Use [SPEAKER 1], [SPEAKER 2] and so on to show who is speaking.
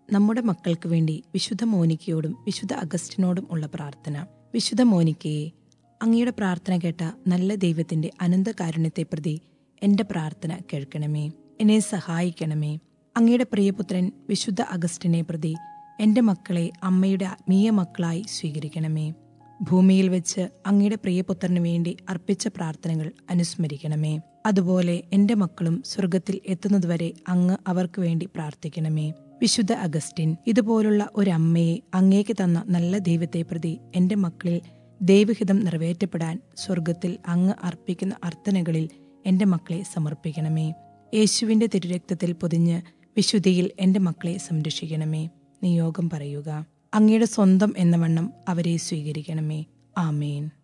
[SPEAKER 1] നമ്മുടെ മക്കൾക്ക് വേണ്ടി വിശുദ്ധ മോനിക്കയോടും വിശുദ്ധ അഗസ്റ്റിനോടും ഉള്ള പ്രാർത്ഥന വിശുദ്ധ മോനിക്കയെ അങ്ങയുടെ പ്രാർത്ഥന കേട്ട നല്ല ദൈവത്തിന്റെ അനന്ത കാരുണ്യത്തെ പ്രതി എന്റെ പ്രാർത്ഥന കേൾക്കണമേ എന്നെ സഹായിക്കണമേ അങ്ങയുടെ പ്രിയപുത്രൻ വിശുദ്ധ അഗസ്റ്റിനെ പ്രതി എന്റെ മക്കളെ അമ്മയുടെ ആത്മീയ മക്കളായി സ്വീകരിക്കണമേ ഭൂമിയിൽ വെച്ച് അങ്ങയുടെ പ്രിയപുത്രന് വേണ്ടി അർപ്പിച്ച പ്രാർത്ഥനകൾ അനുസ്മരിക്കണമേ അതുപോലെ എന്റെ മക്കളും സ്വർഗത്തിൽ എത്തുന്നതുവരെ അങ്ങ് അവർക്ക് വേണ്ടി പ്രാർത്ഥിക്കണമേ വിശുദ്ധ അഗസ്റ്റിൻ ഇതുപോലുള്ള ഒരമ്മയെ അങ്ങേക്ക് തന്ന നല്ല ദൈവത്തെ പ്രതി എന്റെ മക്കളിൽ ദൈവഹിതം നിറവേറ്റപ്പെടാൻ സ്വർഗത്തിൽ അങ്ങ് അർപ്പിക്കുന്ന അർത്ഥനകളിൽ എന്റെ മക്കളെ സമർപ്പിക്കണമേ യേശുവിന്റെ തിരുരക്തത്തിൽ പൊതിഞ്ഞ് വിശുദ്ധിയിൽ എന്റെ മക്കളെ സംരക്ഷിക്കണമേ നിയോഗം പറയുക അങ്ങയുടെ സ്വന്തം എന്ന വണ്ണം അവരെ സ്വീകരിക്കണമേ ആമേൻ